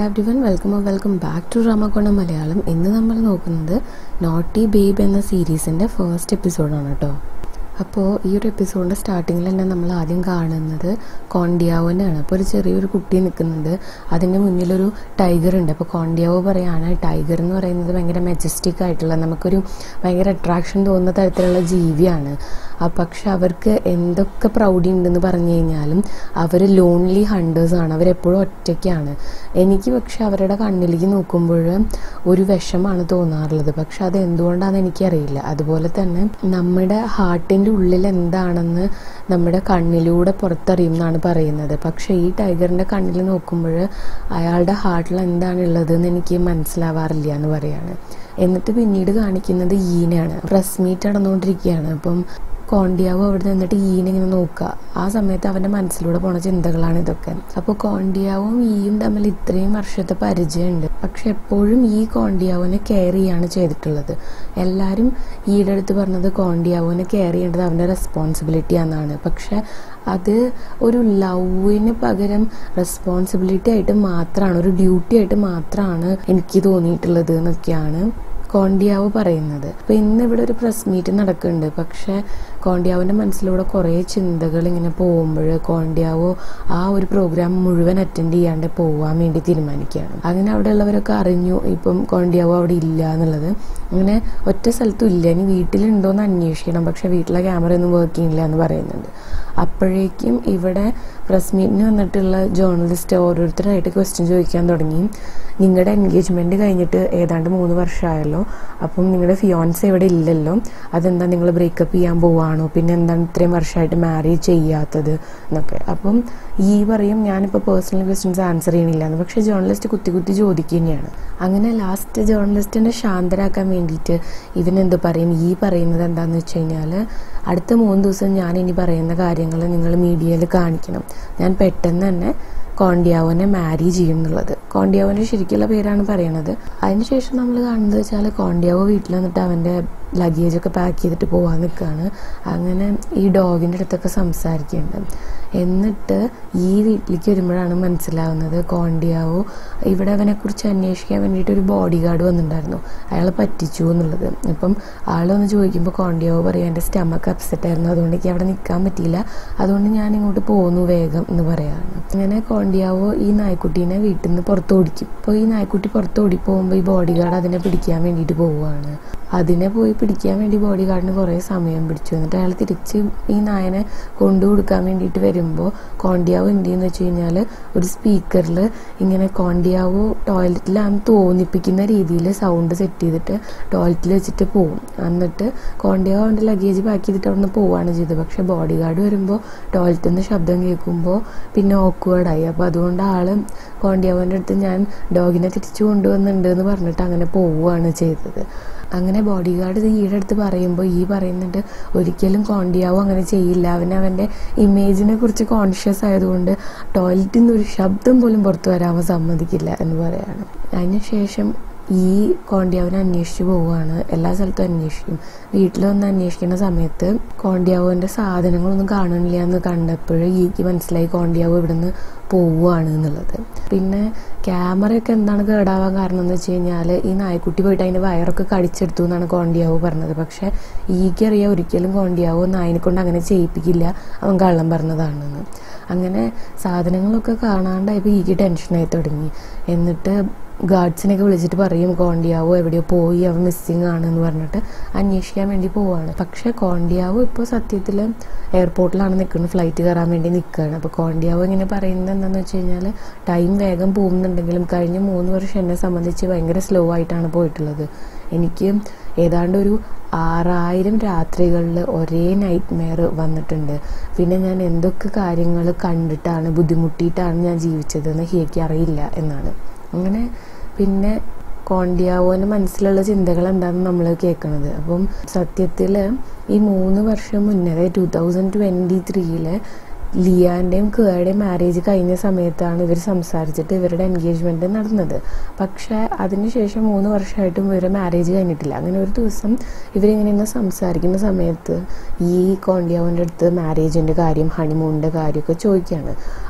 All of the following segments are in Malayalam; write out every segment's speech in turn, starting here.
every everyone welcome welcome back to Ramakonam Malayalam ഇന്ന് നമ്മൾ നോക്കുന്നത് നോട്ടി ബേബ് എന്ന സീരീസിൻ്റെ ഫസ്റ്റ് എപ്പിസോഡാണ് കേട്ടോ അപ്പോൾ ഈ ഒരു എപ്പിസോഡിൻ്റെ സ്റ്റാർട്ടിങ്ങിൽ തന്നെ നമ്മൾ ആദ്യം കാണുന്നത് കോണ്ടിയാവോനാണ് അപ്പോൾ ഒരു ചെറിയൊരു കുട്ടി നിൽക്കുന്നുണ്ട് അതിൻ്റെ മുന്നിലൊരു ടൈഗർ ഉണ്ട് അപ്പോൾ കോണ്ടിയാവോ പറയാണ് ടൈഗർ എന്ന് പറയുന്നത് ഭയങ്കര മെജസ്റ്റിക് ആയിട്ടുള്ള നമുക്കൊരു ഭയങ്കര അട്രാക്ഷൻ തോന്നുന്ന തരത്തിലുള്ള ജീവിയാണ് ആ പക്ഷെ അവർക്ക് എന്തൊക്കെ പ്രൗഡി ഉണ്ടെന്ന് പറഞ്ഞു കഴിഞ്ഞാലും അവർ ലോൺലി ഹണ്ടേഴ്സാണ് അവരെപ്പോഴും ഒറ്റയ്ക്കാണ് എനിക്ക് പക്ഷെ അവരുടെ കണ്ണിലേക്ക് നോക്കുമ്പോൾ ഒരു വിഷമാണ് തോന്നാറുള്ളത് പക്ഷെ അത് എന്തുകൊണ്ടാണെന്ന് എനിക്കറിയില്ല അതുപോലെ തന്നെ നമ്മുടെ ഹാർട്ടിൻ്റെ ഉള്ളിൽ എന്താണെന്ന് നമ്മുടെ കണ്ണിലൂടെ പുറത്തറിയും എന്നാണ് പറയുന്നത് പക്ഷെ ഈ ടൈഗറിൻ്റെ കണ്ണിൽ നോക്കുമ്പോൾ അയാളുടെ ഹാർട്ടിൽ എന്താണുള്ളത് എന്ന് എനിക്ക് മനസ്സിലാവാറില്ല എന്ന് പറയാണ് എന്നിട്ട് പിന്നീട് കാണിക്കുന്നത് ഈനാണ് പ്രസ് മീറ്റ് നടന്നുകൊണ്ടിരിക്കുകയാണ് അപ്പം കോണ്ടിയാവും അവിടെ നിന്നിട്ട് ഈനിങ്ങനെ നോക്കുക ആ സമയത്ത് അവൻ്റെ മനസ്സിലൂടെ പോണ ചിന്തകളാണ് ഇതൊക്കെ അപ്പോൾ കോണ്ടിയാവും ഈയും തമ്മിൽ ഇത്രയും വർഷത്തെ പരിചയമുണ്ട് പക്ഷെ എപ്പോഴും ഈ കോണ്ടിയാവിനെ കെയർ ചെയ്യാണ് ചെയ്തിട്ടുള്ളത് എല്ലാവരും ഈയുടെ അടുത്ത് പറഞ്ഞത് കോണ്ടിയാവിനെ കെയർ ചെയ്യേണ്ടത് അവൻ്റെ റെസ്പോൺസിബിലിറ്റി ആണെന്നാണ് പക്ഷെ അത് ഒരു ലവിന് പകരം റെസ്പോൺസിബിലിറ്റി ആയിട്ട് മാത്രമാണ് ഒരു ഡ്യൂട്ടി ആയിട്ട് മാത്രമാണ് എനിക്ക് തോന്നിയിട്ടുള്ളത് എന്നൊക്കെയാണ് കോണ്ടിയാവ് പറയുന്നത് അപ്പോൾ ഇന്ന് ഇവിടെ ഒരു പ്രസ് മീറ്റ് നടക്കുന്നുണ്ട് പക്ഷെ കോണ്ടിയാവിൻ്റെ മനസ്സിലൂടെ കുറേ ചിന്തകൾ ഇങ്ങനെ പോകുമ്പോൾ കോണ്ടിയാവോ ആ ഒരു പ്രോഗ്രാം മുഴുവൻ അറ്റൻഡ് ചെയ്യാണ്ട് പോകാൻ വേണ്ടി തീരുമാനിക്കുകയാണ് അങ്ങനെ അവിടെ ഉള്ളവരൊക്കെ അറിഞ്ഞു ഇപ്പം കോണ്ടിയാവോ അവിടെ ഇല്ല എന്നുള്ളത് അങ്ങനെ ഒറ്റ സ്ഥലത്തും ഇല്ല ഇനി വീട്ടിലുണ്ടോയെന്ന് അന്വേഷിക്കണം പക്ഷെ വീട്ടിലെ ക്യാമറ ഒന്നും വർക്ക് ചെയ്യില്ല എന്ന് പറയുന്നുണ്ട് അപ്പോഴേക്കും ഇവിടെ പ്രസ് മീറ്റിന് വന്നിട്ടുള്ള ജേർണലിസ്റ്റ് ഓരോരുത്തരായിട്ട് ക്വസ്റ്റ്യൻ ചോദിക്കാൻ തുടങ്ങി നിങ്ങളുടെ എൻഗേജ്മെൻറ്റ് കഴിഞ്ഞിട്ട് ഏതാണ്ട് മൂന്ന് വർഷമായല്ലോ അപ്പം നിങ്ങളുടെ ഫിയോൻസ് ഇവിടെ ഇല്ലല്ലോ അതെന്താ നിങ്ങൾ ബ്രേക്കപ്പ് ചെയ്യാൻ പോവാണോ പിന്നെ എന്താണ് ഇത്രയും വർഷമായിട്ട് മാരേജ് ചെയ്യാത്തത് എന്നൊക്കെ അപ്പം ഈ പറയും ഞാനിപ്പോൾ പേഴ്സണൽ ക്വസ്റ്റ്യൻസ് ആൻസർ ചെയ്യണില്ല എന്ന് പക്ഷേ ജേർണലിസ്റ്റ് കുത്തി കുത്തി ചോദിക്കുക തന്നെയാണ് അങ്ങനെ ലാസ്റ്റ് ജേർണലിസ്റ്റിനെ ശാന്തരാക്കാൻ വേണ്ടിയിട്ട് ഇവനെന്ത് പറയും ഈ പറയുന്നത് എന്താണെന്ന് വെച്ച് കഴിഞ്ഞാൽ അടുത്ത മൂന്ന് ദിവസം ഞാൻ ഇനി പറയുന്ന കാര്യങ്ങൾ നിങ്ങൾ മീഡിയയിൽ കാണിക്കണം ഞാൻ പെട്ടെന്ന് തന്നെ കോണ്ടിയാവോനെ മാരി ചെയ്യും എന്നുള്ളത് കോണ്ടിയാവോൻ്റെ ശരിക്കുള്ള പേരാണ് പറയണത് അതിനുശേഷം നമ്മൾ കാണുന്നത് വെച്ചാൽ കോണ്ടിയാവോ വീട്ടിൽ വന്നിട്ട് അവൻ്റെ ലഗേജൊക്കെ പാക്ക് ചെയ്തിട്ട് പോകാൻ നിൽക്കുകയാണ് അങ്ങനെ ഈ ഡോഗിൻ്റെ അടുത്തൊക്കെ സംസാരിക്കുന്നുണ്ട് എന്നിട്ട് ഈ വീട്ടിലേക്ക് വരുമ്പോഴാണ് മനസ്സിലാവുന്നത് കോണ്ടിയാവോ ഇവിടെ അവനെക്കുറിച്ച് അന്വേഷിക്കാൻ വേണ്ടിയിട്ട് ഒരു ബോഡി ഗാർഡ് വന്നിട്ടുണ്ടായിരുന്നു അയാൾ പറ്റിച്ചു എന്നുള്ളത് അപ്പം ആൾ വന്ന് ചോദിക്കുമ്പോൾ കോണ്ടിയാവോ പറയും എൻ്റെ സ്റ്റമക്ക് അപ്സെറ്റ് ആയിരുന്നു അതുകൊണ്ട് എനിക്ക് അവിടെ നിൽക്കാൻ പറ്റിയില്ല അതുകൊണ്ട് ഞാൻ ഇങ്ങോട്ട് പോന്നു വേഗം എന്ന് പറയാണ് അങ്ങനെ കോണ്ടിയാവോ ഈ നായ്ക്കുട്ടീനെ വീട്ടിൽ നിന്ന് പുറത്ത് ഓടിക്കും അപ്പോൾ ഈ നായ്ക്കുട്ടി പുറത്ത് ഓടി പോകുമ്പോൾ ഈ ബോഡി ഗാർഡ് അതിനെ പിടിക്കാൻ വേണ്ടിയിട്ട് പോവുകയാണ് അതിനെ പോയി പിടിക്കാൻ വേണ്ടി ബോഡി ഗാർഡിന് കുറേ സമയം പിടിച്ചു എന്നിട്ട് അയാൾ തിരിച്ച് ഈ നായനെ കൊണ്ടു കൊടുക്കാൻ വേണ്ടിയിട്ട് വരുമ്പോൾ കോണ്ടിയാവോ എന്ത് ചെയ്യുന്ന വെച്ച് കഴിഞ്ഞാൽ ഒരു സ്പീക്കറിൽ ഇങ്ങനെ കോണ്ടിയാവോ ടോയ്ലറ്റിലാണെന്ന് തോന്നിപ്പിക്കുന്ന രീതിയിൽ സൗണ്ട് സെറ്റ് ചെയ്തിട്ട് ടോയ്ലറ്റിൽ വെച്ചിട്ട് പോവും എന്നിട്ട് കോണ്ടിയാവോ അവൻ്റെ ലഗേജ് പാക്ക് ചെയ്തിട്ട് അവിടെ നിന്ന് പോവുകയാണ് ചെയ്തത് പക്ഷേ ബോഡി ഗാർഡ് വരുമ്പോൾ ടോയ്ലറ്റിൽ നിന്ന് ശബ്ദം കേൾക്കുമ്പോൾ പിന്നെ ഓക്വേർഡായി അപ്പോൾ അതുകൊണ്ട് ആൾ കോണ്ടിയാവോൻ്റെ അടുത്ത് ഞാൻ ഡോഗിനെ തിരിച്ചു കൊണ്ടുവന്നിട്ടുണ്ട് എന്ന് പറഞ്ഞിട്ട് അങ്ങനെ പോവുകയാണ് ചെയ്തത് അങ്ങനെ ബോഡി ഗാർഡ് ഇത് ഈയുടെ അടുത്ത് പറയുമ്പോൾ ഈ പറയുന്നുണ്ട് ഒരിക്കലും കോണ്ടിയാവോ അങ്ങനെ ചെയ്യില്ല അവൻ അവൻ്റെ ഇമേജിനെ കുറിച്ച് കോൺഷ്യസ് ആയതുകൊണ്ട് ടോയ്ലറ്റിൽ നിന്ന് ഒരു ശബ്ദം പോലും പുറത്തു വരാൻ സമ്മതിക്കില്ല എന്ന് പറയാണ് അതിനുശേഷം ഈ കോണ്ടിയാവിനെ അന്വേഷിച്ച് പോവുകയാണ് എല്ലാ സ്ഥലത്തും അന്വേഷിക്കും വീട്ടിൽ വന്ന് അന്വേഷിക്കുന്ന സമയത്ത് കോണ്ടിയാവോൻ്റെ സാധനങ്ങളൊന്നും കാണണില്ല എന്ന് കണ്ടപ്പോൾ ഈക്ക് മനസ്സിലായി കോണ്ടിയാവോ ഇവിടുന്ന് പോവുകയാണ് എന്നുള്ളത് പിന്നെ ക്യാമറയൊക്കെ എന്താണ് കേടാവാൻ കാരണം എന്ന് വെച്ച് കഴിഞ്ഞാൽ ഈ നായ്ക്കുട്ടി പോയിട്ട് അതിൻ്റെ വയറൊക്കെ കടിച്ചെടുത്തു എന്നാണ് കോണ്ടിയാവോ പറഞ്ഞത് പക്ഷേ ഈക്കറിയാം ഒരിക്കലും കോണ്ടിയാവോ നായിനെ കൊണ്ട് അങ്ങനെ ചെയ്യിപ്പിക്കില്ല അവൻ കള്ളം പറഞ്ഞതാണെന്ന് അങ്ങനെ സാധനങ്ങളൊക്കെ കാണാണ്ടായപ്പോൾ ഈക്ക് ടെൻഷനായി തുടങ്ങി എന്നിട്ട് ഗാർഡ്സിനെയൊക്കെ വിളിച്ചിട്ട് പറയും കോണ്ടിയാവോ എവിടെയോ പോയി അവൻ മിസ്സിങ് ആണെന്ന് പറഞ്ഞിട്ട് അന്വേഷിക്കാൻ വേണ്ടി പോവാണ് പക്ഷേ കോണ്ടിയാവോ ഇപ്പോൾ സത്യത്തിൽ എയർപോർട്ടിലാണ് നിൽക്കുന്നത് ഫ്ലൈറ്റ് കയറാൻ വേണ്ടി നിൽക്കുകയാണ് അപ്പോൾ കോണ്ടിയാവോ ഇങ്ങനെ പറയുന്നത് എന്താണെന്ന് വെച്ച് കഴിഞ്ഞാൽ ടൈം വേഗം പോകുന്നുണ്ടെങ്കിലും കഴിഞ്ഞ മൂന്ന് വർഷം എന്നെ സംബന്ധിച്ച് ഭയങ്കര സ്ലോ ആയിട്ടാണ് പോയിട്ടുള്ളത് എനിക്ക് ഏതാണ്ട് ഒരു ആറായിരം രാത്രികളിൽ ഒരേ നൈറ്റ് മെയർ വന്നിട്ടുണ്ട് പിന്നെ ഞാൻ എന്തൊക്കെ കാര്യങ്ങൾ കണ്ടിട്ടാണ് ബുദ്ധിമുട്ടിയിട്ടാണ് ഞാൻ ജീവിച്ചതെന്ന് ഹിയയ്ക്ക് അറിയില്ല എന്നാണ് അങ്ങനെ പിന്നെ കോണ്ടിയാവോന് മനസ്സിലുള്ള ചിന്തകൾ എന്താണെന്ന് നമ്മൾ കേൾക്കണത് അപ്പം സത്യത്തിൽ ഈ മൂന്ന് വർഷം മുന്നേ അതായത് ടു തൗസൻഡ് ട്വൻറ്റി ത്രീയിൽ ലിയാൻ്റെയും കേയുടെയും മാരേജ് കഴിഞ്ഞ സമയത്താണ് ഇവർ സംസാരിച്ചിട്ട് ഇവരുടെ എൻഗേജ്മെൻറ്റ് നടന്നത് പക്ഷേ അതിനുശേഷം മൂന്ന് വർഷമായിട്ടും ഇവരുടെ മാരേജ് കഴിഞ്ഞിട്ടില്ല അങ്ങനെ ഒരു ദിവസം ഇവരിങ്ങനെ ഇന്ന് സംസാരിക്കുന്ന സമയത്ത് ഈ കോണ്ടിയാവിൻ്റെ അടുത്ത് മാരേജിൻ്റെ കാര്യം ഹണിമൂണിൻ്റെ കാര്യമൊക്കെ ചോദിക്കുകയാണ്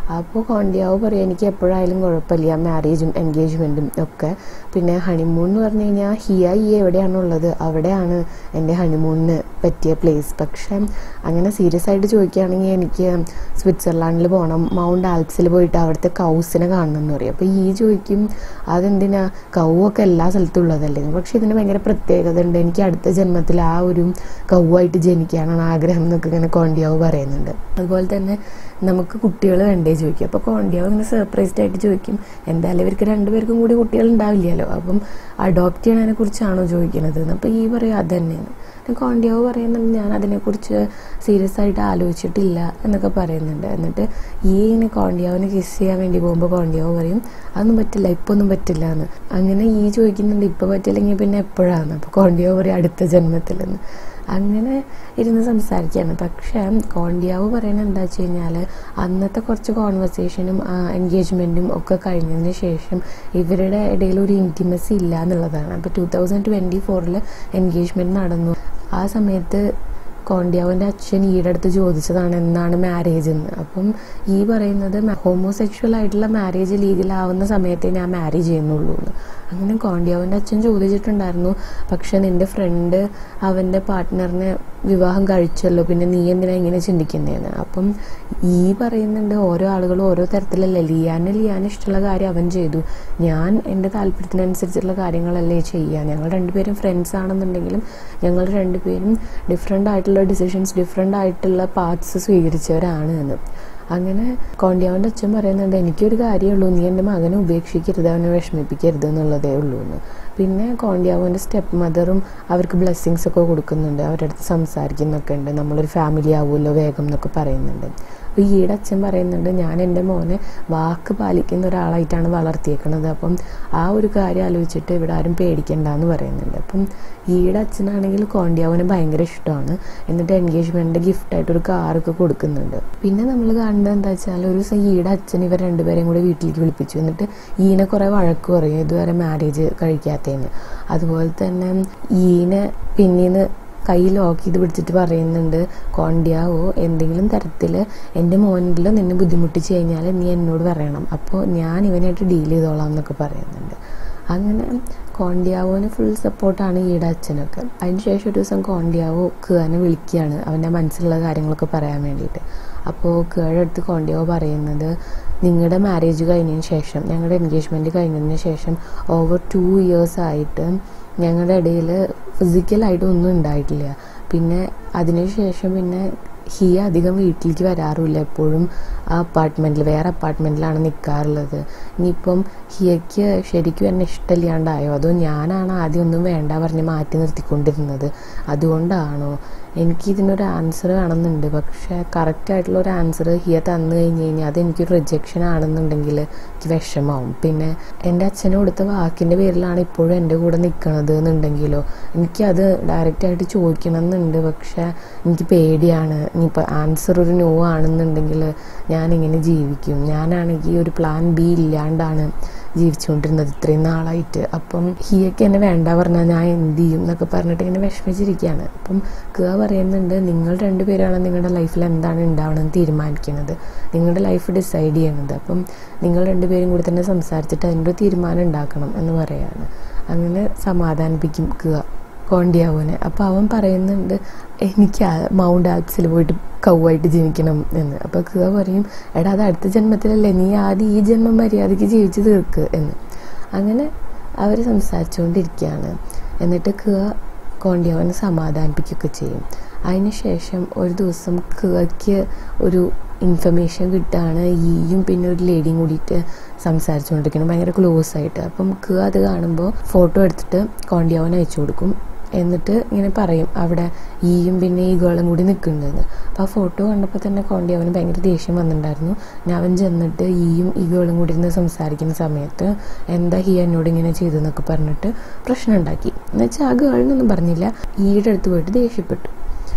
അപ്പോൾ കോണ്ടിയാവ് പറയും എനിക്ക് എപ്പോഴായാലും കുഴപ്പമില്ല മാരേജും എൻഗേജ്മെൻറ്റും ഒക്കെ പിന്നെ ഹണിമൂൺ എന്ന് പറഞ്ഞു കഴിഞ്ഞാൽ ഹിയ ഈ എവിടെയാണുള്ളത് അവിടെയാണ് എൻ്റെ ഹണിമൂണിന് പറ്റിയ പ്ലേസ് പക്ഷെ അങ്ങനെ സീരിയസ് ആയിട്ട് ചോദിക്കുകയാണെങ്കിൽ എനിക്ക് സ്വിറ്റ്സർലാൻഡിൽ പോകണം മൗണ്ട് ആൽപ്സിൽ പോയിട്ട് അവിടുത്തെ കൗസിനെ കാണണം എന്ന് പറയും അപ്പോൾ ഈ ചോദിക്കും അതെന്തിനാ കൗവൊക്കെ എല്ലാ സ്ഥലത്തും ഉള്ളതല്ലേ പക്ഷെ ഇതിന് ഭയങ്കര പ്രത്യേകത ഉണ്ട് എനിക്ക് അടുത്ത ജന്മത്തിൽ ആ ഒരു കൗവായിട്ട് ജനിക്കാനാണ് ആഗ്രഹം എന്നൊക്കെ ഇങ്ങനെ കോണ്ടിയാവ് പറയുന്നുണ്ട് അതുപോലെ തന്നെ നമുക്ക് കുട്ടികൾ വേണ്ടേ ചോദിക്കും അപ്പോൾ കോണ്ടിയാവ് ഇങ്ങനെ സർപ്രൈസ്ഡ് ആയിട്ട് ചോദിക്കും എന്തായാലും ഇവർക്ക് രണ്ടുപേർക്കും കൂടി കുട്ടികൾ ഉണ്ടാവില്ലല്ലോ അപ്പം അഡോപ്റ്റ് ചെയ്യണതിനെ കുറിച്ചാണോ ചോദിക്കുന്നത് അപ്പോൾ ഈ പറയും അത് തന്നെയാണ് കോണ്ടിയാവ് പറയുന്നുണ്ട് ഞാൻ അതിനെക്കുറിച്ച് സീരിയസ് ആയിട്ട് ആലോചിച്ചിട്ടില്ല എന്നൊക്കെ പറയുന്നുണ്ട് എന്നിട്ട് ഈ ഇങ്ങനെ കോണ്ടിയാവിനെ കിസ് ചെയ്യാൻ വേണ്ടി പോകുമ്പോൾ കോണ്ടിയാവ് പറയും അതൊന്നും പറ്റില്ല ഇപ്പൊ ഒന്നും പറ്റില്ല എന്ന് അങ്ങനെ ഈ ചോദിക്കുന്നുണ്ട് ഇപ്പൊ പറ്റില്ലെങ്കിൽ പിന്നെ എപ്പോഴാണ് അപ്പോൾ കോണ്ടിയാവ് പറയും അടുത്ത ജന്മത്തിലെന്ന് അങ്ങനെ ഇരുന്ന് സംസാരിക്കുകയാണ് പക്ഷേ കോണ്ടിയാവ് പറയുന്നത് എന്താ വെച്ച് കഴിഞ്ഞാൽ അന്നത്തെ കുറച്ച് കോൺവെർസേഷനും എൻഗേജ്മെൻറ്റും ഒക്കെ കഴിഞ്ഞതിന് ശേഷം ഇവരുടെ ഇടയിൽ ഒരു ഇൻറ്റിമസി ഇല്ല എന്നുള്ളതാണ് അപ്പോൾ ടൂ തൗസൻഡ് ട്വൻറ്റി ഫോറിൽ എൻഗേജ്മെൻറ്റ് നടന്നു ആ സമയത്ത് കോണ്ടിയാവിൻ്റെ അച്ഛൻ ഈയുടെ അടുത്ത് ചോദിച്ചതാണ് എന്നാണ് മാരേജ് എന്ന് അപ്പം ഈ പറയുന്നത് ഹോമോസെക്ഷൽ ആയിട്ടുള്ള മാരേജ് ലീഗലാവുന്ന സമയത്തേ ഞാൻ മാരേജ് ചെയ്യുന്നുള്ളൂ എന്ന് അങ്ങനെ കോണ്ടിയാവിൻ്റെ അച്ഛൻ ചോദിച്ചിട്ടുണ്ടായിരുന്നു പക്ഷെ നിന്റെ ഫ്രണ്ട് അവൻ്റെ പാർട്ട്ണറിനെ വിവാഹം കഴിച്ചല്ലോ പിന്നെ നീ എന്തിനാ ഇങ്ങനെ ചിന്തിക്കുന്നതെന്ന് അപ്പം ഈ പറയുന്നുണ്ട് ഓരോ ആളുകളും ഓരോ തരത്തിലല്ലേ ലിയാന് ലിയാന് ഇഷ്ടമുള്ള കാര്യം അവൻ ചെയ്തു ഞാൻ എൻ്റെ താല്പര്യത്തിനനുസരിച്ചുള്ള കാര്യങ്ങളല്ലേ ചെയ്യുക ഞങ്ങൾ രണ്ടുപേരും ഫ്രണ്ട്സ് ആണെന്നുണ്ടെങ്കിലും ഞങ്ങൾ രണ്ടുപേരും ഡിഫറെൻ്റ് ആയിട്ടുള്ള ഡിസിഷൻസ് ഡിഫറെൻ്റ് ആയിട്ടുള്ള പാർട്സ് സ്വീകരിച്ചവരാണ് എന്ന് അങ്ങനെ കോണ്ടിയാവൻ്റെ അച്ഛൻ പറയുന്നുണ്ട് എനിക്കൊരു കാര്യമുള്ളൂ നീ എൻ്റെ മകനെ ഉപേക്ഷിക്കരുത് അവനെ വിഷമിപ്പിക്കരുത് എന്നുള്ളതേ ഉള്ളൂ എന്ന് പിന്നെ കോണ്ടിയാവൻ്റെ സ്റ്റെപ്പ് മദറും അവർക്ക് ബ്ലെസ്സിങ്സ് ഒക്കെ കൊടുക്കുന്നുണ്ട് അവരുടെ അടുത്ത് സംസാരിക്കുന്നൊക്കെ ഉണ്ട് നമ്മളൊരു ഫാമിലി ആവുമല്ലോ വേഗം എന്നൊക്കെ പറയുന്നുണ്ട് അപ്പോൾ ഈയുടെ അച്ഛൻ പറയുന്നുണ്ട് ഞാൻ എൻ്റെ മോനെ വാക്ക് പാലിക്കുന്ന ഒരാളായിട്ടാണ് വളർത്തിയേക്കുന്നത് അപ്പം ആ ഒരു കാര്യം ആലോചിച്ചിട്ട് ഇവിടെ ആരും പേടിക്കണ്ട എന്ന് പറയുന്നുണ്ട് അപ്പം ഈയുടെ അച്ഛനാണെങ്കിൽ കോണ്ടിയാവിന് ഭയങ്കര ഇഷ്ടമാണ് എന്നിട്ട് എൻഗേജ്മെൻറ്റ് ഗിഫ്റ്റായിട്ട് ഒരു കാറൊക്കെ കൊടുക്കുന്നുണ്ട് പിന്നെ നമ്മൾ കാണുന്നത് എന്താ വെച്ചാൽ ഒരു ദിവസം ഈയുടെ അച്ഛൻ ഇവർ രണ്ടുപേരെയും കൂടെ വീട്ടിലേക്ക് വിളിപ്പിച്ചു എന്നിട്ട് ഈനെ കുറേ വഴക്ക് പറയും ഇതുവരെ മാരേജ് കഴിക്കാത്തതിന് അതുപോലെ തന്നെ ഈനെ പിന്നീന്ന് കൈ ലോക്ക് ചെയ്ത് പിടിച്ചിട്ട് പറയുന്നുണ്ട് കോണ്ടിയാവോ എന്തെങ്കിലും തരത്തിൽ എൻ്റെ മോനിലോ നിന്നെ ബുദ്ധിമുട്ടിച്ച് കഴിഞ്ഞാൽ നീ എന്നോട് പറയണം അപ്പോൾ ഞാൻ ഇവനായിട്ട് ഡീൽ ചെയ്തോളാം എന്നൊക്കെ പറയുന്നുണ്ട് അങ്ങനെ കോണ്ടിയാവോന് ഫുൾ സപ്പോർട്ടാണ് ഈയുടെ അച്ഛനൊക്കെ അതിനുശേഷം ഒരു ദിവസം കോണ്ടിയാവോ കേനെ വിളിക്കുകയാണ് അവൻ്റെ മനസ്സിലുള്ള കാര്യങ്ങളൊക്കെ പറയാൻ വേണ്ടിയിട്ട് അപ്പോൾ കേടെ അടുത്ത് കോണ്ടിയാവോ പറയുന്നത് നിങ്ങളുടെ മാരേജ് കഴിഞ്ഞതിന് ശേഷം ഞങ്ങളുടെ എൻഗേജ്മെൻറ്റ് കഴിഞ്ഞതിന് ശേഷം ഓവർ ടു ഇയേഴ്സ് ആയിട്ട് ഞങ്ങളുടെ ഇടയിൽ ഫിസിക്കലായിട്ട് ഒന്നും ഉണ്ടായിട്ടില്ല പിന്നെ അതിനുശേഷം പിന്നെ ഹിയ അധികം വീട്ടിലേക്ക് വരാറുമില്ല എപ്പോഴും ആ അപ്പാർട്ട്മെൻറ്റിൽ വേറെ അപ്പാർട്ട്മെൻറ്റിലാണ് നിൽക്കാറുള്ളത് ഇനിയിപ്പം ഹിയയ്ക്ക് ശരിക്കും എന്നെ ഇഷ്ടമില്ലാണ്ടായോ അതോ ഞാനാണ് ആദ്യം ഒന്നും വേണ്ട പറഞ്ഞ് മാറ്റി നിർത്തിക്കൊണ്ടിരുന്നത് അതുകൊണ്ടാണോ എനിക്ക് ഇതിനൊരു ആൻസർ വേണമെന്നുണ്ട് പക്ഷേ കറക്റ്റ് ആയിട്ടുള്ള ഒരു ആൻസർ ഹിയ തന്നു കഴിഞ്ഞ് കഴിഞ്ഞാൽ അത് എനിക്കൊരു റിജക്ഷൻ ആണെന്നുണ്ടെങ്കിൽ എനിക്ക് വിഷമാവും പിന്നെ എൻ്റെ അച്ഛന് കൊടുത്ത വാക്കിൻ്റെ പേരിലാണ് ഇപ്പോഴും എൻ്റെ കൂടെ നിൽക്കണത് എന്നുണ്ടെങ്കിലോ എനിക്കത് ഡയറക്റ്റായിട്ട് ചോദിക്കണം എന്നുണ്ട് പക്ഷേ എനിക്ക് പേടിയാണ് ഇനിയിപ്പോൾ ആൻസർ ഒരു നോ ആണെന്നുണ്ടെങ്കിൽ ഞാനിങ്ങനെ ജീവിക്കും ഞാനാണെങ്കിൽ ഒരു പ്ലാൻ ബി ഇല്ലാണ്ടാണ് ജീവിച്ചുകൊണ്ടിരുന്നത് ഇത്രയും നാളായിട്ട് അപ്പം ഹിയൊക്കെ എന്നെ വേണ്ട പറഞ്ഞാൽ ഞാൻ എന്ത് ചെയ്യും എന്നൊക്കെ പറഞ്ഞിട്ട് ഇങ്ങനെ വിഷമിച്ചിരിക്കുകയാണ് അപ്പം കേവ പറയുന്നുണ്ട് നിങ്ങൾ രണ്ടുപേരാണ് നിങ്ങളുടെ ലൈഫിൽ എന്താണ് ഉണ്ടാവണമെന്ന് തീരുമാനിക്കുന്നത് നിങ്ങളുടെ ലൈഫ് ഡിസൈഡ് ചെയ്യണത് അപ്പം നിങ്ങൾ രണ്ടുപേരും കൂടി തന്നെ സംസാരിച്ചിട്ട് അതിൻ്റെ ഒരു തീരുമാനം ഉണ്ടാക്കണം എന്ന് പറയാണ് അങ്ങനെ സമാധാനിപ്പിക്കും കേവ കോണ്ടിയാവോനെ അപ്പോൾ അവൻ പറയുന്നുണ്ട് എനിക്ക് മൗണ്ട് ആൽപ്സിൽ പോയിട്ട് കൗവായിട്ട് ജനിക്കണം എന്ന് അപ്പോൾ കേവ പറയും എടാ അത് അടുത്ത ജന്മത്തിലല്ലേ നീ ആദ്യം ഈ ജന്മം മര്യാദയ്ക്ക് ജീവിച്ച് തീർക്ക് എന്ന് അങ്ങനെ അവർ സംസാരിച്ചുകൊണ്ടിരിക്കുകയാണ് എന്നിട്ട് കേവ കോണ്ടിയാവനെ സമാധാനിപ്പിക്കുകയൊക്കെ ചെയ്യും അതിനുശേഷം ഒരു ദിവസം കേക്ക് ഒരു ഇൻഫർമേഷൻ കിട്ടുകയാണ് ഈയും പിന്നെ ഒരു ലേഡിയും കൂടിയിട്ട് സംസാരിച്ചുകൊണ്ടിരിക്കണം ഭയങ്കര ക്ലോസ് ആയിട്ട് അപ്പം ക് അത് കാണുമ്പോൾ ഫോട്ടോ എടുത്തിട്ട് കോണ്ടിയാവൻ അയച്ചു കൊടുക്കും എന്നിട്ട് ഇങ്ങനെ പറയും അവിടെ ഈയും പിന്നെ ഈ ഗേളും കൂടി നിൽക്കുന്നുണ്ടെന്ന് അപ്പോൾ ആ ഫോട്ടോ കണ്ടപ്പോൾ തന്നെ കോണ്ടി അവന് ഭയങ്കര ദേഷ്യം വന്നിട്ടുണ്ടായിരുന്നു ഞാൻ അവൻ ചെന്നിട്ട് ഈയും ഈ ഗേളും കൂടി ഇരുന്ന് സംസാരിക്കുന്ന സമയത്ത് എന്താ ഹീ എന്നോട് ഇങ്ങനെ ചെയ്തെന്നൊക്കെ പറഞ്ഞിട്ട് പ്രശ്നം ഉണ്ടാക്കി എന്നുവെച്ചാൽ ആ ഗേളിനൊന്നും പറഞ്ഞില്ല ഈയുടെ അടുത്ത് പോയിട്ട് ദേഷ്യപ്പെട്ടു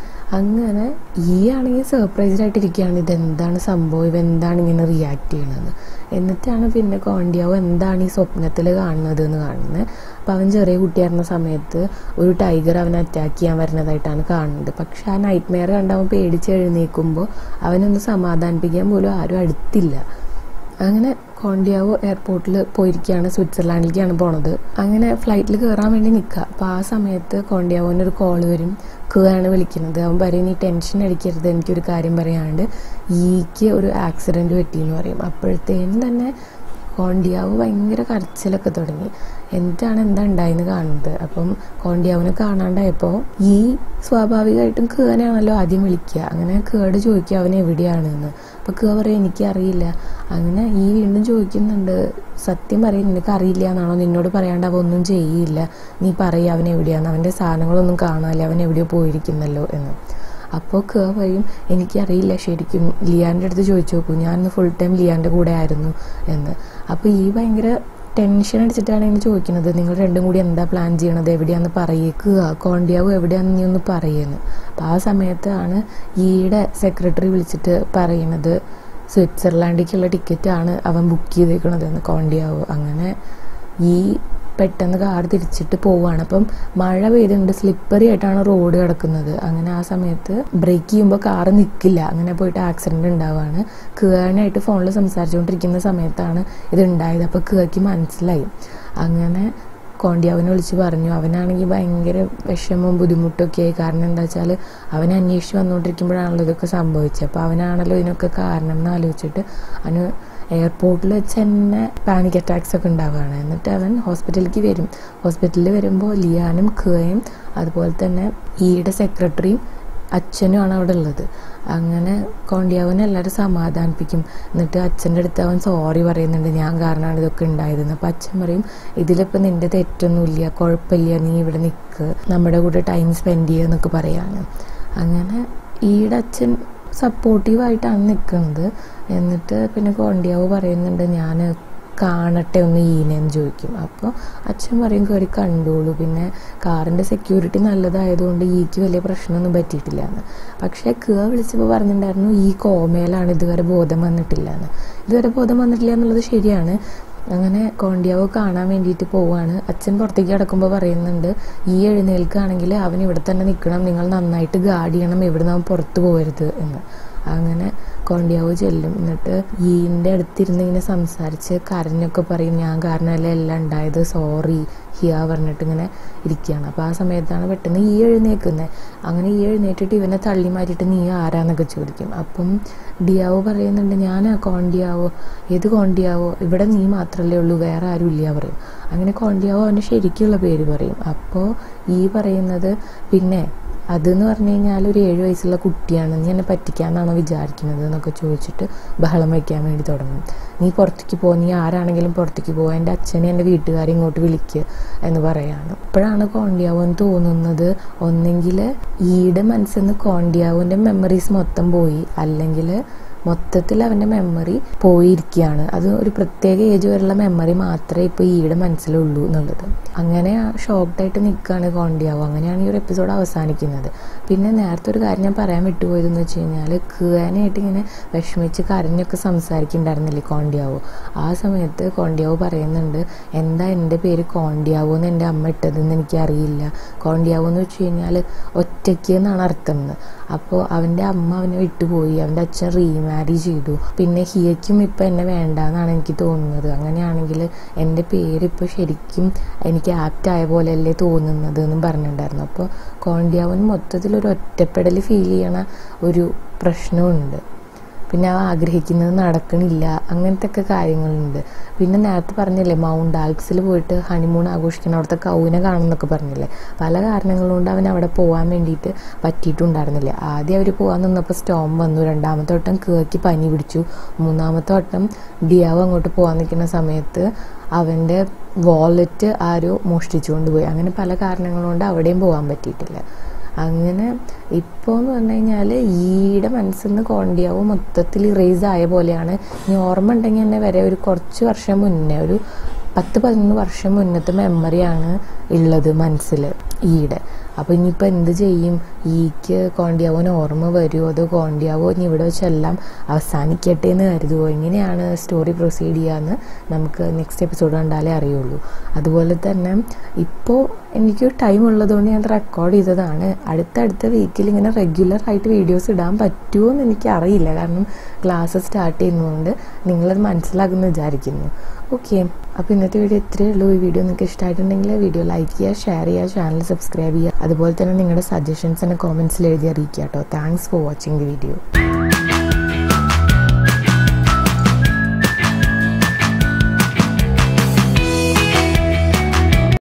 അങ്ങനെ ഈ ആണെങ്കിൽ സർപ്രൈസ്ഡ് ആയിട്ടിരിക്കുകയാണ് ഇതെന്താണ് സംഭവം ഇവ എന്താണ് ഇങ്ങനെ റിയാക്ട് ചെയ്യണത് എന്നിട്ടാണ് പിന്നെ കോണ്ടിയാവ് എന്താണ് ഈ സ്വപ്നത്തിൽ കാണുന്നത് എന്ന് കാണുന്നത് അപ്പോൾ അവൻ ചെറിയ കുട്ടിയായിരുന്ന സമയത്ത് ഒരു ടൈഗർ അവനെ അറ്റാക്ക് ചെയ്യാൻ വരുന്നതായിട്ടാണ് കാണുന്നത് പക്ഷെ ആ നൈറ്റ് മെയർ കണ്ട് അവൻ പേടിച്ച് എഴുന്നേൽക്കുമ്പോൾ അവനൊന്ന് സമാധാനിപ്പിക്കാൻ പോലും ആരും അടുത്തില്ല അങ്ങനെ കോണ്ടിയാവോ എയർപോർട്ടിൽ പോയിരിക്കുകയാണ് സ്വിറ്റ്സർലാൻഡിലേക്കാണ് പോണത് അങ്ങനെ ഫ്ലൈറ്റിൽ കയറാൻ വേണ്ടി നിൽക്കുക അപ്പോൾ ആ സമയത്ത് കോണ്ടിയാവോന് ഒരു കോൾ വരും ആണ് വിളിക്കുന്നത് അവൻ പറയും നീ ടെൻഷൻ അടിക്കരുത് എനിക്കൊരു കാര്യം പറയാണ്ട് ഈക്ക് ഒരു ആക്സിഡൻറ്റ് പറ്റിയെന്ന് പറയും അപ്പോഴത്തേനും തന്നെ കോണ്ടിയാവ് ഭയങ്കര കരച്ചിലൊക്കെ തുടങ്ങി എന്നിട്ടാണ് എന്താ ഉണ്ടായെന്ന് കാണുന്നത് അപ്പം കോണ്ടിയാവിനെ കാണാണ്ടായപ്പോൾ ഈ സ്വാഭാവികമായിട്ടും കേനാണല്ലോ ആദ്യം വിളിക്കുക അങ്ങനെ കേട് ചോദിക്കുക അവൻ എവിടെയാണെന്ന് അപ്പോൾ കേ പറയും എനിക്കറിയില്ല അങ്ങനെ ഈ വീണ്ടും ചോദിക്കുന്നുണ്ട് സത്യം പറയും നിനക്ക് അറിയില്ല എന്നാണോ നിന്നോട് പറയാണ്ട് അവ ഒന്നും ചെയ്യില്ല നീ പറയുക അവൻ എവിടെയാണ് അവൻ്റെ സാധനങ്ങളൊന്നും കാണാനില്ല അവൻ എവിടെയോ പോയിരിക്കുന്നല്ലോ എന്ന് അപ്പോൾ കേ പറയും എനിക്കറിയില്ല ശരിക്കും ലിയാൻ്റെ അടുത്ത് ചോദിച്ചു നോക്കൂ ഞാൻ ഫുൾ ടൈം ലിയാൻ്റെ കൂടെ ആയിരുന്നു എന്ന് അപ്പോൾ ഈ ഭയങ്കര ടെൻഷൻ അടിച്ചിട്ടാണ് ഇങ്ങനെ ചോദിക്കുന്നത് നിങ്ങൾ രണ്ടും കൂടി എന്താ പ്ലാൻ ചെയ്യണത് എവിടെയാന്ന് പറയേക്കുക കോണ്ടിയാവും എവിടെയാന്ന് നീ ഒന്ന് പറയുന്നു അപ്പോൾ ആ സമയത്താണ് ഈയുടെ സെക്രട്ടറി വിളിച്ചിട്ട് പറയുന്നത് സ്വിറ്റ്സർലാൻഡിലേക്കുള്ള ടിക്കറ്റാണ് അവൻ ബുക്ക് ചെയ്തേക്കണതെന്ന് കോണ്ടിയാവ് അങ്ങനെ ഈ പെട്ടെന്ന് കാർ തിരിച്ചിട്ട് പോവാണ് അപ്പം മഴ പെയ്തുകൊണ്ട് സ്ലിപ്പറി ആയിട്ടാണ് റോഡ് കിടക്കുന്നത് അങ്ങനെ ആ സമയത്ത് ബ്രേക്ക് ചെയ്യുമ്പോൾ കാർ നിൽക്കില്ല അങ്ങനെ പോയിട്ട് ആക്സിഡന്റ് ഉണ്ടാവുകയാണ് കേണായിട്ട് ഫോണിൽ സംസാരിച്ചുകൊണ്ടിരിക്കുന്ന സമയത്താണ് ഇത് ഉണ്ടായത് അപ്പോൾ കേക്ക് മനസ്സിലായി അങ്ങനെ കോണ്ടിയാവിനെ വിളിച്ച് പറഞ്ഞു അവനാണെങ്കിൽ ഭയങ്കര വിഷമവും ബുദ്ധിമുട്ടൊക്കെ ആയി കാരണം എന്താ വെച്ചാൽ അവൻ അന്വേഷിച്ച് വന്നുകൊണ്ടിരിക്കുമ്പോഴാണല്ലോ ഇതൊക്കെ സംഭവിച്ചത് അപ്പോൾ അവനാണല്ലോ ഇതിനൊക്കെ കാരണം എന്ന് ആലോചിച്ചിട്ട് അവന് എയർപോർട്ടിൽ വെച്ച് തന്നെ പാനിക് അറ്റാക്സ് ഒക്കെ ഉണ്ടാവുകയാണ് എന്നിട്ട് അവൻ ഹോസ്പിറ്റലിലേക്ക് വരും ഹോസ്പിറ്റലിൽ വരുമ്പോൾ ലിയാനും കേയും അതുപോലെ തന്നെ ഈയുടെ സെക്രട്ടറിയും അച്ഛനുമാണ് അവിടെ ഉള്ളത് അങ്ങനെ കോണ്ടിയാവനെ എല്ലാവരും സമാധാനിപ്പിക്കും എന്നിട്ട് അച്ഛൻ്റെ അടുത്ത് അവൻ സോറി പറയുന്നുണ്ട് ഞാൻ കാരണമാണ് ഇതൊക്കെ ഉണ്ടായതെന്ന് അപ്പം അച്ഛൻ പറയും ഇതിലിപ്പോൾ നിൻ്റെ തെറ്റൊന്നുമില്ല കുഴപ്പമില്ല നീ ഇവിടെ നിൽക്ക് നമ്മുടെ കൂടെ ടൈം സ്പെൻഡ് ചെയ്യുക എന്നൊക്കെ പറയാണ് അങ്ങനെ ഈയുടെ അച്ഛൻ സപ്പോർട്ടീവായിട്ടാണ് നിൽക്കുന്നത് എന്നിട്ട് പിന്നെ കോണ്ടിയാവ് പറയുന്നുണ്ട് ഞാൻ കാണട്ടെ ഒന്ന് ഈനെന്ന് ചോദിക്കും അപ്പോൾ അച്ഛൻ പറയും കയറി കണ്ടോളൂ പിന്നെ കാറിൻ്റെ സെക്യൂരിറ്റി നല്ലതായതുകൊണ്ട് ഈക്ക് വലിയ പ്രശ്നമൊന്നും പറ്റിയിട്ടില്ല എന്ന് പക്ഷേ കേ വിളിച്ചപ്പോൾ പറഞ്ഞിട്ടുണ്ടായിരുന്നു ഈ കോമയിലാണ് ഇതുവരെ ബോധം വന്നിട്ടില്ല എന്ന് ഇതുവരെ ബോധം വന്നിട്ടില്ല എന്നുള്ളത് ശരിയാണ് അങ്ങനെ കോണ്ടിയാവ് കാണാൻ വേണ്ടിയിട്ട് പോവാണ് അച്ഛൻ പുറത്തേക്ക് കിടക്കുമ്പോൾ പറയുന്നുണ്ട് ഈ എഴുന്നേൽക്കാണെങ്കിൽ അവൻ ഇവിടെ തന്നെ നിൽക്കണം നിങ്ങൾ നന്നായിട്ട് ഗാർഡ് ചെയ്യണം ഇവിടുന്ന് അവൻ പുറത്ത് പോകരുത് എന്ന് അങ്ങനെ കോണ്ടിയാവ് ചെല്ലും എന്നിട്ട് ഈൻ്റെ അടുത്തിരുന്ന് ഇങ്ങനെ സംസാരിച്ച് കരഞ്ഞൊക്കെ പറയും ഞാൻ കാരണമല്ല എല്ലാം ഉണ്ടായത് സോറി ഹിയ പറഞ്ഞിട്ട് ഇങ്ങനെ ഇരിക്കുകയാണ് അപ്പോൾ ആ സമയത്താണ് പെട്ടെന്ന് ഈ എഴുന്നേക്കുന്നത് അങ്ങനെ ഈ എഴുന്നേറ്റിട്ട് ഇവനെ തള്ളി മാറ്റിയിട്ട് നീ ആരാന്നൊക്കെ ചോദിക്കും അപ്പം ഡിയാവോ പറയുന്നുണ്ട് ഞാനാ കോണ്ടിയാവോ ഏത് കോണ്ടിയാവോ ഇവിടെ നീ മാത്രമല്ലേ ഉള്ളൂ വേറെ ആരും ഇല്ല പറയും അങ്ങനെ കോണ്ടിയാവോ അവൻ്റെ ശരിക്കുള്ള പേര് പറയും അപ്പോൾ ഈ പറയുന്നത് പിന്നെ അതെന്ന് പറഞ്ഞു കഴിഞ്ഞാൽ ഒരു ഏഴ് വയസ്സുള്ള കുട്ടിയാണ് നീ എന്നെ പറ്റിക്കാന്നാണോ വിചാരിക്കുന്നത് എന്നൊക്കെ ചോദിച്ചിട്ട് ബഹളം വയ്ക്കാൻ വേണ്ടി തുടങ്ങും നീ പുറത്തേക്ക് പോ നീ ആരാണെങ്കിലും പുറത്തേക്ക് പോവാ എൻ്റെ അച്ഛനെ എൻ്റെ വീട്ടുകാരെ ഇങ്ങോട്ട് വിളിക്കുക എന്ന് പറയാണ് ഇപ്പോഴാണ് കോണ്ടിയാവോന്ന് തോന്നുന്നത് ഒന്നെങ്കിൽ ഈയുടെ മനസ്സിൽ നിന്ന് കോണ്ടിയാവോൻ്റെ മെമ്മറീസ് മൊത്തം പോയി അല്ലെങ്കിൽ മൊത്തത്തിൽ അവൻ്റെ മെമ്മറി പോയിരിക്കുകയാണ് അത് ഒരു പ്രത്യേക ഏജ് വരെയുള്ള മെമ്മറി മാത്രമേ ഇപ്പോൾ ഈയുടെ മനസ്സിലുള്ളൂ എന്നുള്ളത് അങ്ങനെ ഷോക്ക്ഡായിട്ട് നിൽക്കുകയാണ് കോണ്ടിയാവോ അങ്ങനെയാണ് ഈ ഒരു എപ്പിസോഡ് അവസാനിക്കുന്നത് പിന്നെ നേരത്തെ ഒരു കാര്യം ഞാൻ പറയാൻ വിട്ടുപോയതെന്ന് വെച്ച് കഴിഞ്ഞാൽ കേനായിട്ട് ഇങ്ങനെ വിഷമിച്ച് കരഞ്ഞൊക്കെ സംസാരിക്കുന്നുണ്ടായിരുന്നില്ലേ കോണ്ടിയാവോ ആ സമയത്ത് കോണ്ടിയാവോ പറയുന്നുണ്ട് എന്താ എൻ്റെ പേര് കോണ്ടിയാവോ എന്ന് എൻ്റെ അമ്മ ഇട്ടതെന്ന് എനിക്കറിയില്ല കോണ്ടിയാവോ എന്ന് വെച്ച് കഴിഞ്ഞാൽ ഒറ്റയ്ക്ക് എന്നാണ് അർത്ഥം എന്ന് അപ്പോൾ അവൻ്റെ അമ്മ അവനെ വിട്ടുപോയി അവൻ്റെ അച്ഛൻ റീമാരി ചെയ്തു പിന്നെ ഹിയയ്ക്കും ഇപ്പം എന്നെ വേണ്ട എന്നാണ് എനിക്ക് തോന്നുന്നത് അങ്ങനെയാണെങ്കിൽ എൻ്റെ പേരിപ്പോൾ ശരിക്കും എനിക്ക് ആപ്റ്റായ പോലെയല്ലേ തോന്നുന്നത് എന്നും പറഞ്ഞിട്ടുണ്ടായിരുന്നു അപ്പോൾ കോണ്ടിയാവൻ മൊത്തത്തിൽ ഒരു ഒറ്റപ്പെടൽ ഫീൽ ചെയ്യണ ഒരു പ്രശ്നമുണ്ട് പിന്നെ അവ ആഗ്രഹിക്കുന്നത് നടക്കണില്ല അങ്ങനത്തെ ഒക്കെ കാര്യങ്ങളുണ്ട് പിന്നെ നേരത്തെ പറഞ്ഞില്ലേ മൗണ്ട് ആൽപ്സിൽ പോയിട്ട് ഹണിമൂൺ ആഘോഷിക്കണം അവിടുത്തെ കൗനെ കാണുന്നൊക്കെ പറഞ്ഞില്ലേ പല കാരണങ്ങൾ കൊണ്ട് അവൻ അവിടെ പോകാൻ വേണ്ടിയിട്ട് പറ്റിയിട്ടുണ്ടായിരുന്നില്ല ആദ്യം അവർ പോകാൻ നിന്നപ്പോൾ സ്റ്റോം വന്നു രണ്ടാമത്തെ വട്ടം കേക്ക് പനി പിടിച്ചു മൂന്നാമത്തെ വട്ടം ഡിയാവ് അങ്ങോട്ട് പോകാൻ നിൽക്കുന്ന സമയത്ത് അവൻ്റെ വാലറ്റ് ആരോ മോഷ്ടിച്ചുകൊണ്ട് പോയി അങ്ങനെ പല കാരണങ്ങൾ കൊണ്ട് അവിടെയും പോകാൻ പറ്റിയിട്ടില്ല അങ്ങനെ ഇപ്പോൾ എന്ന് പറഞ്ഞു കഴിഞ്ഞാൽ ഈയുടെ മനസ്സിൽ നിന്ന് കോണ്ടിയാവും മൊത്തത്തിൽ ഇറേസ് ആയ പോലെയാണ് ഇനി ഓർമ്മ ഉണ്ടെങ്കിൽ തന്നെ വരെ ഒരു കുറച്ച് വർഷം മുന്നേ ഒരു പത്ത് പതിനൊന്ന് വർഷം മുന്നത്തെ മെമ്മറിയാണ് ഉള്ളത് മനസ്സിൽ ഈയുടെ അപ്പോൾ ഇനിയിപ്പോൾ എന്ത് ചെയ്യും ഈക്ക് കോണ്ടിയാവോന് ഓർമ്മ വരുമോ അതോ കോണ്ടിയാവോ ഇനി ഇവിടെ വെച്ചെല്ലാം അവസാനിക്കട്ടെ എന്ന് കരുതുമോ എങ്ങനെയാണ് സ്റ്റോറി പ്രൊസീഡ് ചെയ്യാന്ന് നമുക്ക് നെക്സ്റ്റ് എപ്പിസോഡ് കണ്ടാലേ അറിയുള്ളൂ അതുപോലെ തന്നെ ഇപ്പോൾ എനിക്ക് ടൈം ഉള്ളതുകൊണ്ട് ഞാൻ റെക്കോർഡ് ചെയ്തതാണ് അടുത്തടുത്ത വീക്കിൽ ഇങ്ങനെ റെഗുലർ ആയിട്ട് വീഡിയോസ് ഇടാൻ പറ്റുമോ എന്ന് എനിക്ക് അറിയില്ല കാരണം ക്ലാസ് സ്റ്റാർട്ട് ചെയ്യുന്നതുകൊണ്ട് നിങ്ങളത് മനസ്സിലാക്കുമെന്ന് വിചാരിക്കുന്നു ഓക്കെ അപ്പോൾ ഇന്നത്തെ വീഡിയോ ഇത്രയേ ഉള്ളൂ ഈ വീഡിയോ നിങ്ങൾക്ക് ഇഷ്ടമായിട്ടുണ്ടെങ്കിൽ വീഡിയോ ലൈക്ക് ചെയ്യുക ഷെയർ ചെയ്യുക ചാനൽ സബ്സ്ക്രൈബ് ചെയ്യുക അതുപോലെ തന്നെ നിങ്ങളുടെ സജഷൻസ് എന്നെ കോമെൻറ്റ്സിൽ എഴുതി അറിയിക്കുക കേട്ടോ thanks for watching the video